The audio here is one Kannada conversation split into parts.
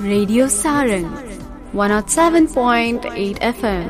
Radio Saran 107.8 FM.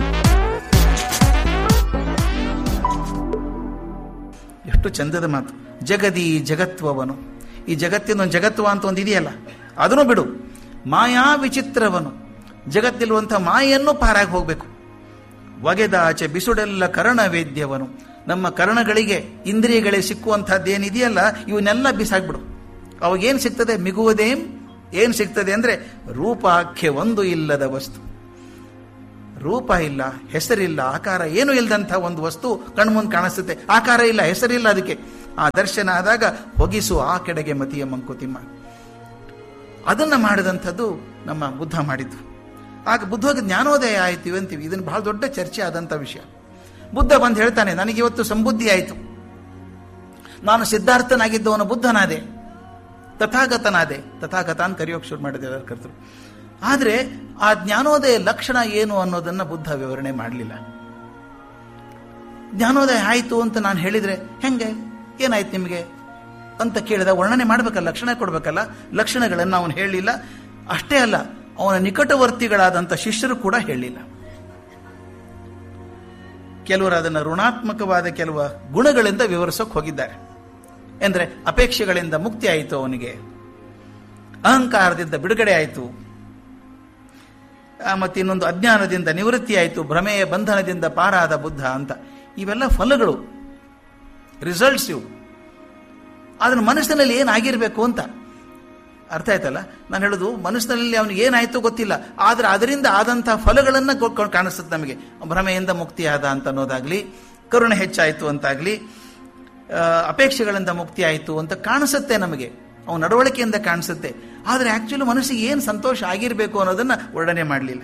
ಎಷ್ಟು ಚಂದದ ಮಾತು ಜಗದಿ ಜಗತ್ವವನು ಈ ಜಗತ್ತಿನ ಒಂದು ಜಗತ್ವ ಅಂತ ಒಂದು ಇದೆಯಲ್ಲ ಅದನ್ನು ಬಿಡು ಮಾಯಾ ವಿಚಿತ್ರವನು ಜಗತ್ತಿರುವಂಥ ಮಾಯೆಯನ್ನು ಪಾರಾಗಿ ಹೋಗಬೇಕು ಒಗೆದ ಆಚೆ ಬಿಸುಡೆಲ್ಲ ಕರ್ಣವೇದ್ಯವನು ನಮ್ಮ ಕರ್ಣಗಳಿಗೆ ಇಂದ್ರಿಯಗಳಿಗೆ ಸಿಕ್ಕುವಂಥದ್ದೇನಿದೆಯಲ್ಲ ಇವನ್ನೆಲ್ಲ ಬಿಸಾಕ್ಬಿಡು ಅವಾಗೇನು ಸಿಗ್ತದೆ ಮಿಗುವುದೇಂ ಏನು ಸಿಗ್ತದೆ ಅಂದರೆ ರೂಪಾಖ್ಯ ಒಂದು ಇಲ್ಲದ ವಸ್ತು ರೂಪ ಇಲ್ಲ ಹೆಸರಿಲ್ಲ ಆಕಾರ ಏನೂ ಇಲ್ಲದಂಥ ಒಂದು ವಸ್ತು ಕಣ್ಮುಂದೆ ಕಾಣಿಸುತ್ತೆ ಆಕಾರ ಇಲ್ಲ ಹೆಸರಿಲ್ಲ ಅದಕ್ಕೆ ಆ ದರ್ಶನ ಆದಾಗ ಹೊಗಿಸು ಆ ಕೆಡೆಗೆ ಮತಿಯ ಮಂಕುತಿಮ್ಮ ಅದನ್ನು ಮಾಡಿದಂಥದ್ದು ನಮ್ಮ ಬುದ್ಧ ಮಾಡಿದ್ದು ಆಗ ಬುದ್ಧಗೆ ಜ್ಞಾನೋದಯ ಆಯ್ತು ಅಂತೀವಿ ಇದನ್ನು ಬಹಳ ದೊಡ್ಡ ಚರ್ಚೆ ಆದಂಥ ವಿಷಯ ಬುದ್ಧ ಬಂದು ಹೇಳ್ತಾನೆ ನನಗಿವತ್ತು ಸಂಬುದ್ಧಿ ಆಯಿತು ನಾನು ಸಿದ್ಧಾರ್ಥನಾಗಿದ್ದವನು ಬುದ್ಧನಾದೆ ತಥಾಗತನಾದೆ ತಥಾಗತ ಅಂತ ಕರೆಯೋಕೆ ಶುರು ಮಾಡಿದೆ ಎಲ್ಲರೂ ಕರ್ತರು ಆದರೆ ಆ ಜ್ಞಾನೋದಯ ಲಕ್ಷಣ ಏನು ಅನ್ನೋದನ್ನ ಬುದ್ಧ ವಿವರಣೆ ಮಾಡಲಿಲ್ಲ ಜ್ಞಾನೋದಯ ಆಯಿತು ಅಂತ ನಾನು ಹೇಳಿದ್ರೆ ಹೆಂಗೆ ಏನಾಯ್ತು ನಿಮಗೆ ಅಂತ ಕೇಳಿದ ವರ್ಣನೆ ಮಾಡಬೇಕಲ್ಲ ಲಕ್ಷಣ ಕೊಡಬೇಕಲ್ಲ ಲಕ್ಷಣಗಳನ್ನು ಅವನು ಹೇಳಲಿಲ್ಲ ಅಷ್ಟೇ ಅಲ್ಲ ಅವನ ನಿಕಟವರ್ತಿಗಳಾದಂಥ ಶಿಷ್ಯರು ಕೂಡ ಹೇಳಲಿಲ್ಲ ಕೆಲವರು ಅದನ್ನು ಋಣಾತ್ಮಕವಾದ ಕೆಲವು ಗುಣಗಳಿಂದ ವಿವರಿಸೋಕೆ ಹೋಗಿದ್ದಾರೆ ಎಂದ್ರೆ ಅಪೇಕ್ಷೆಗಳಿಂದ ಮುಕ್ತಿ ಆಯಿತು ಅವನಿಗೆ ಅಹಂಕಾರದಿಂದ ಬಿಡುಗಡೆ ಆಯಿತು ಮತ್ತು ಇನ್ನೊಂದು ಅಜ್ಞಾನದಿಂದ ನಿವೃತ್ತಿ ಆಯಿತು ಭ್ರಮೆಯ ಬಂಧನದಿಂದ ಪಾರಾದ ಬುದ್ಧ ಅಂತ ಇವೆಲ್ಲ ಫಲಗಳು ರಿಸಲ್ಟ್ಸ್ ಇವು ಅದನ್ನ ಮನಸ್ಸಿನಲ್ಲಿ ಏನಾಗಿರ್ಬೇಕು ಅಂತ ಅರ್ಥ ಆಯ್ತಲ್ಲ ನಾನು ಹೇಳೋದು ಮನಸ್ಸಿನಲ್ಲಿ ಅವನಿಗೆ ಏನಾಯ್ತು ಗೊತ್ತಿಲ್ಲ ಆದ್ರೆ ಅದರಿಂದ ಆದಂಥ ಫಲಗಳನ್ನು ಕಾಣಿಸುತ್ತೆ ನಮಗೆ ಭ್ರಮೆಯಿಂದ ಮುಕ್ತಿ ಆದ ಅಂತ ಅನ್ನೋದಾಗ್ಲಿ ಕರುಣೆ ಹೆಚ್ಚಾಯಿತು ಅಂತಾಗ್ಲಿ ಅಪೇಕ್ಷೆಗಳಿಂದ ಮುಕ್ತಿ ಆಯಿತು ಅಂತ ಕಾಣಿಸುತ್ತೆ ನಮಗೆ ಅವನ ನಡವಳಿಕೆಯಿಂದ ಕಾಣಿಸುತ್ತೆ ಆದರೆ ಆಕ್ಚುಲಿ ಮನಸ್ಸಿಗೆ ಏನು ಸಂತೋಷ ಆಗಿರಬೇಕು ಅನ್ನೋದನ್ನ ವರ್ಣನೆ ಮಾಡಲಿಲ್ಲ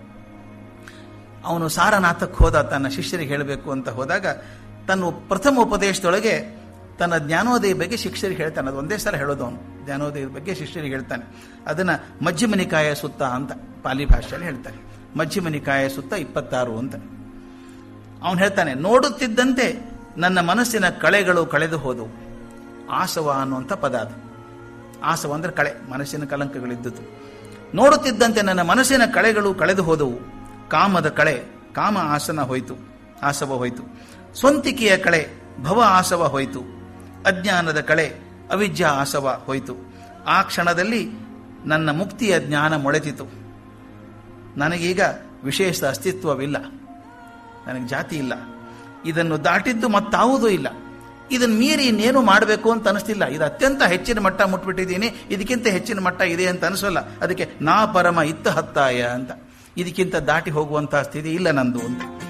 ಅವನು ಸಾರನಾಥಕ್ಕೆ ಹೋದ ತನ್ನ ಶಿಷ್ಯರಿಗೆ ಹೇಳಬೇಕು ಅಂತ ಹೋದಾಗ ತನ್ನ ಪ್ರಥಮ ಉಪದೇಶದೊಳಗೆ ತನ್ನ ಜ್ಞಾನೋದಯ ಬಗ್ಗೆ ಶಿಷ್ಯರಿಗೆ ಹೇಳ್ತಾನೆ ಅದು ಒಂದೇ ಸಲ ಹೇಳೋದು ಅವನು ಜ್ಞಾನೋದಯ ಬಗ್ಗೆ ಶಿಷ್ಯರಿಗೆ ಹೇಳ್ತಾನೆ ಅದನ್ನ ಮಧ್ಯಮನಿಕಾಯ ಸುತ್ತ ಅಂತ ಪಾಲಿ ಭಾಷೆಯಲ್ಲಿ ಹೇಳ್ತಾನೆ ಮಧ್ಯಮನಿಕಾಯ ಸುತ್ತ ಇಪ್ಪತ್ತಾರು ಅಂತ ಅವನು ಹೇಳ್ತಾನೆ ನೋಡುತ್ತಿದ್ದಂತೆ ನನ್ನ ಮನಸ್ಸಿನ ಕಳೆಗಳು ಕಳೆದು ಹೋದವು ಆಸವ ಅನ್ನುವಂಥ ಪದ ಅದು ಆಸವ ಅಂದ್ರೆ ಕಳೆ ಮನಸ್ಸಿನ ಕಲಂಕಗಳಿದ್ದದ್ದು ನೋಡುತ್ತಿದ್ದಂತೆ ನನ್ನ ಮನಸ್ಸಿನ ಕಳೆಗಳು ಕಳೆದು ಹೋದವು ಕಾಮದ ಕಳೆ ಕಾಮ ಆಸನ ಹೋಯಿತು ಆಸವ ಹೋಯಿತು ಸ್ವಂತಿಕೆಯ ಕಳೆ ಭವ ಆಸವ ಹೋಯಿತು ಅಜ್ಞಾನದ ಕಳೆ ಅವಿದ್ಯಾ ಆಸವ ಹೋಯಿತು ಆ ಕ್ಷಣದಲ್ಲಿ ನನ್ನ ಮುಕ್ತಿಯ ಜ್ಞಾನ ಮೊಳೆತಿತು ನನಗೀಗ ವಿಶೇಷ ಅಸ್ತಿತ್ವವಿಲ್ಲ ನನಗೆ ಜಾತಿ ಇಲ್ಲ ಇದನ್ನು ದಾಟಿದ್ದು ಮತ್ತಾವುದೂ ಇಲ್ಲ ಇದನ್ನು ಮೀರಿ ಇನ್ನೇನು ಮಾಡಬೇಕು ಅಂತ ಅನಿಸ್ತಿಲ್ಲ ಇದು ಅತ್ಯಂತ ಹೆಚ್ಚಿನ ಮಟ್ಟ ಮುಟ್ಬಿಟ್ಟಿದ್ದೀನಿ ಇದಕ್ಕಿಂತ ಹೆಚ್ಚಿನ ಮಟ್ಟ ಇದೆ ಅಂತ ಅನಿಸೋಲ್ಲ ಅದಕ್ಕೆ ನಾ ಪರಮ ಇತ್ತ ಹತ್ತಾಯ ಅಂತ ಇದಕ್ಕಿಂತ ದಾಟಿ ಹೋಗುವಂತಹ ಸ್ಥಿತಿ ಇಲ್ಲ ನಂದು ಅಂತ